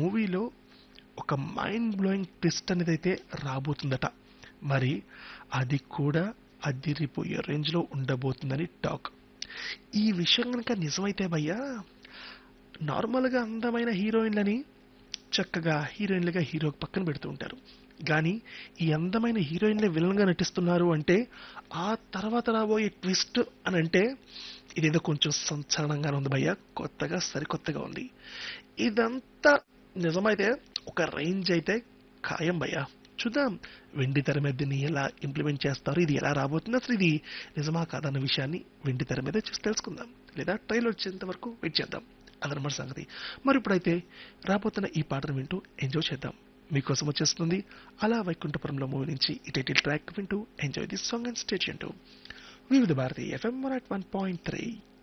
మూవీలో ఒక mind blowing twist అనేది అయితే రాబోతుందట మరి అది కూడా అదిరిపోయే రేంజ్లో ఉండబోతుందని టాక్ ఈ విషయం కనుక నిజమైతే భయ్యా నార్మల్గా అందమైన హీరోయిన్లని చక్కగా హీరోయిన్లుగా హీరోకి పక్కన పెడుతూ ఉంటారు కానీ ఈ అందమైన హీరోయిన్లే విలన్గా నటిస్తున్నారు అంటే ఆ తర్వాత రాబోయే ట్విస్ట్ అని అంటే ఇదేదో కొంచెం సంచలనంగానే ఉంది భయ్య కొత్తగా సరికొత్తగా ఉంది ఇదంతా నిజమైతే ఒక రేంజ్ అయితే ఖాయం భయ్య చూద్దాం వెండి తెర మీద దీన్ని ఎలా ఇంప్లిమెంట్ చేస్తారు ఇది ఎలా రాబోతుంది అసలు ఇది నిజమా కాదన్న విషయాన్ని వెండి తెర మీద చూసి తెలుసుకుందాం లేదా ట్రైలర్ వచ్చేంత వరకు వెయిట్ చేద్దాం అదనమాట సంగతి మరి ఇప్పుడైతే రాబోతున్న ఈ పాటను వింటూ ఎంజాయ్ చేద్దాం మీకోసం వచ్చేస్తుంది అలా వైకుంఠపురంలో మూవీ నుంచి ఈ టైటిల్ ట్రాక్ వింటూ enjoy this song and stay Vividh Bharati FM one point three